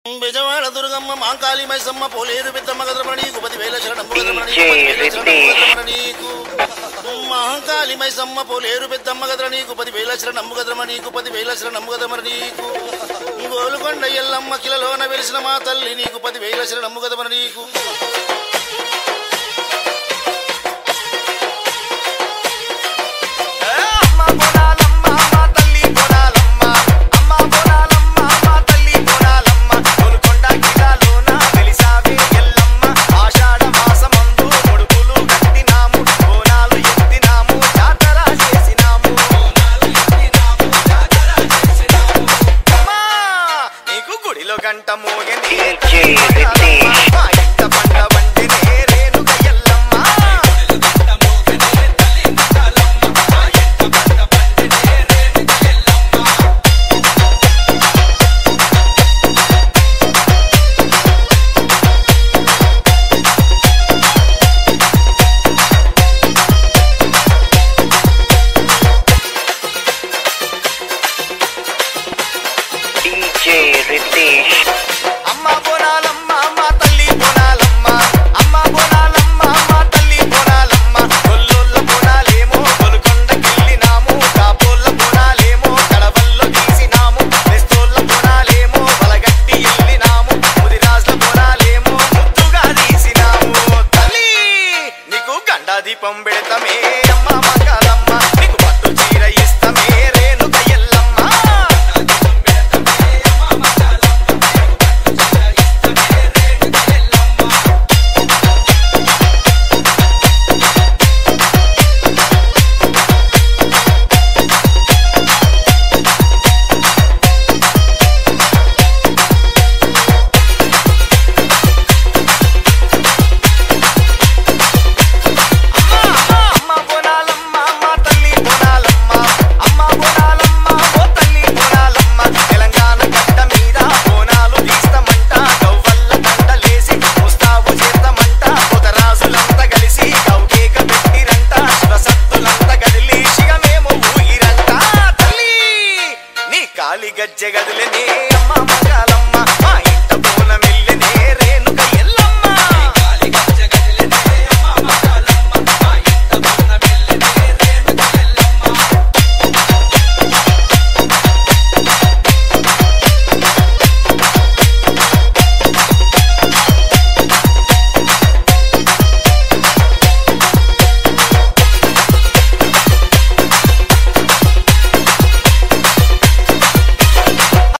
బెజవాడ దుర్గమ్మ మాంకాళి మైసమ్మ పోలేరు పెద్దమ్మ గదరమణ నీకు పదివేల శరణం నీకు మహంకాళి మైసమ్మ పోలేరు పెద్దమ్మ గదర నీకు పదివేల శరణం గదరమ నీకు పదివేల శరణం గదమర నీకు గోలుకొండ ఎల్లమ్మ కిలలోన వెలిసిన మా తల్లి నీకు పదివేల శరణం గదమర నీకు అమ్మ బోనాలమ్మ మా తల్లి బోనాలమ్మ అమ్మ బోనాలమ్మ మా తల్లి బోనాలమ్మ గోల్కొండ కిలాలోన వెలిసావే ఎల్లమ్మ ఆషాఢ మాసమందు ముడుపులు కట్టినాము బోనాలు ఎత్తినాము జాతర చేసినాము అమ్మా నీకు గుడిలో గంట మోగని మా ఇంట పండ వండినే రేణుక ఎల్లమ్మ DJ Ritesh. అమ్మ బోనాలమ్మ మా తల్లి బోనాలమ్మ అమ్మ బోనాలమ్మ మా తల్లి బోనాలమ్మ గొల్లోళ్ళ బోనాలేమో గొలుకొండకెళ్ళినాము కాపోళ్ళ బోనాలేమో కడవల్లో తీసినాము బెస్తోళ్ళ బోనాలేమో బలగట్టి ఎల్లినాము ముదిరాజుల బోనాలేమో ముద్దుగా తీసినాము తల్లి నీకు గండా దీపం పెడతామే అమ్మ మంగళమ్మ నీకు పట్టు చీర ఇస్తమే రేణుక ఎల్లమ్మ అమ్మ బోనాలమ్మ మా తల్లి బోనాలమ్మ అమ్మ బోనాలమ్మ ఓ తల్లి బోనాలమ్మ తెలంగాణ గడ్డ మీద బోనాలు తీస్తామంట గవ్వల్ల దండలేసి ముస్తాబు చేస్తామంట కొతరాజులంతా కలిసి గౌకేక పెట్టిరంట శివసత్తులంతా గదిలి శిగమేమో ఊగిరంట తల్లి నీ కాలి గజ్జె గదిలేనే అమ్మ మంగళమ్మ